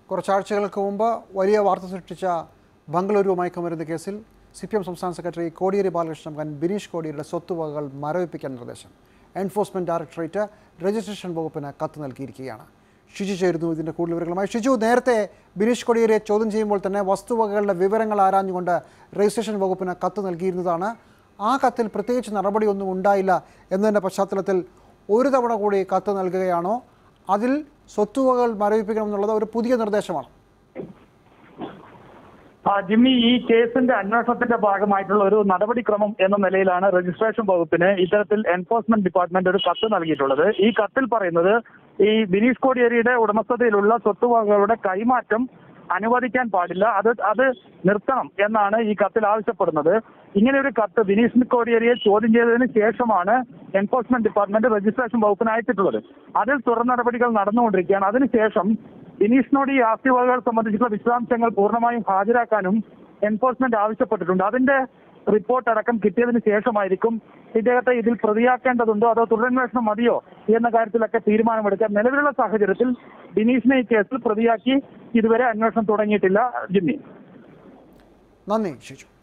കുറച്ചാഴ്ചകൾക്ക് മുമ്പ് വലിയ വാർത്ത സൃഷ്ടിച്ച ബംഗളൂരു മയക്കുമരുന്ന് കേസിൽ സി പി എം സംസ്ഥാന സെക്രട്ടറി കോടിയേരി ബാലകൃഷ്ണൻ മകൻ ബിനീഷ് കോടിയേരിയുടെ സ്വത്തുവകകൾ മരവിപ്പിക്കാൻ നിർദ്ദേശം എൻഫോഴ്സ്മെന്റ് ഡയറക്ടറേറ്റ് രജിസ്ട്രേഷൻ വകുപ്പിന് കത്ത് നൽകിയിരിക്കുകയാണ് ഷിജു ചേരുന്നു ഇതിൻ്റെ കൂടുതൽ വിവരങ്ങളുമായി ഷിജു നേരത്തെ ബിനീഷ് കോടിയേരിയെ ചോദ്യം ചെയ്യുമ്പോൾ തന്നെ വസ്തുവകകളുടെ വിവരങ്ങൾ ആരാഞ്ഞുകൊണ്ട് രജിസ്ട്രേഷൻ വകുപ്പിന് കത്ത് നൽകിയിരുന്നതാണ് ആ കത്തിൽ പ്രത്യേകിച്ച് നടപടിയൊന്നും ഉണ്ടായില്ല എന്നതിൻ്റെ പശ്ചാത്തലത്തിൽ ഒരു തവണ കൂടി കത്ത് നൽകുകയാണോ അതിൽ സ്വത്തുവകകൾ മരവിപ്പിക്കണം എന്നുള്ളത് ഒരു പുതിയ നിർദ്ദേശമാണ് ആ, ജിമ്മി ഈ കേസിന്റെ അന്വേഷണത്തിന്റെ ഭാഗമായിട്ടുള്ള ഒരു നടപടിക്രമം എന്ന നിലയിലാണ് രജിസ്ട്രേഷൻ വകുപ്പിന് ഇത്തരത്തിൽ എൻഫോഴ്സ്മെന്റ് ഡിപ്പാർട്ട്മെന്റ് ഒരു കത്ത് നൽകിയിട്ടുള്ളത് ഈ കത്തിൽ പറയുന്നത് ഈ ബിനീഷ് കോടിയേരിയുടെ ഉടമസ്ഥതയിലുള്ള സ്വത്തുവകകളുടെ കൈമാറ്റം അനുവദിക്കാൻ പാടില്ല അത് അത് നിർത്തണം എന്നാണ് ഈ കത്തിൽ ആവശ്യപ്പെടുന്നത് ഇങ്ങനെ ഒരു കത്ത് ബിനീഷ് കോടിയേരിയെ ചോദ്യം ചെയ്തതിന് ശേഷമാണ് എൻഫോഴ്സ്മെന്റ് ഡിപ്പാർട്ട്മെന്റ് രജിസ്ട്രേഷൻ വകുപ്പിന് അയച്ചിട്ടുള്ളത് അതിൽ തുടർ നടപടികൾ നടന്നുകൊണ്ടിരിക്കുകയാണ് അതിനുശേഷം ബിനീഷിനോട് ഈ ആസ്തി വകകൾ സംബന്ധിച്ചുള്ള വിശദാംശങ്ങൾ പൂർണ്ണമായും ഹാജരാക്കാനും എൻഫോഴ്സ്മെന്റ് ആവശ്യപ്പെട്ടിട്ടുണ്ട് അതിന്റെ റിപ്പോർട്ട് അടക്കം കിട്ടിയതിന് ശേഷമായിരിക്കും ഇദ്ദേഹത്തെ ഇതിൽ പ്രതിയാക്കേണ്ടതുണ്ടോ അതോ തുടരന്വേഷണം മതിയോ എന്ന കാര്യത്തിലൊക്കെ തീരുമാനമെടുക്കാൻ നിലവിലുള്ള സാഹചര്യത്തിൽ ബിനീഷിനെ ഈ കേസിൽ പ്രതിയാക്കി ഇതുവരെ അന്വേഷണം തുടങ്ങിയിട്ടില്ല ജിമ്മി നന്ദി ഷിജു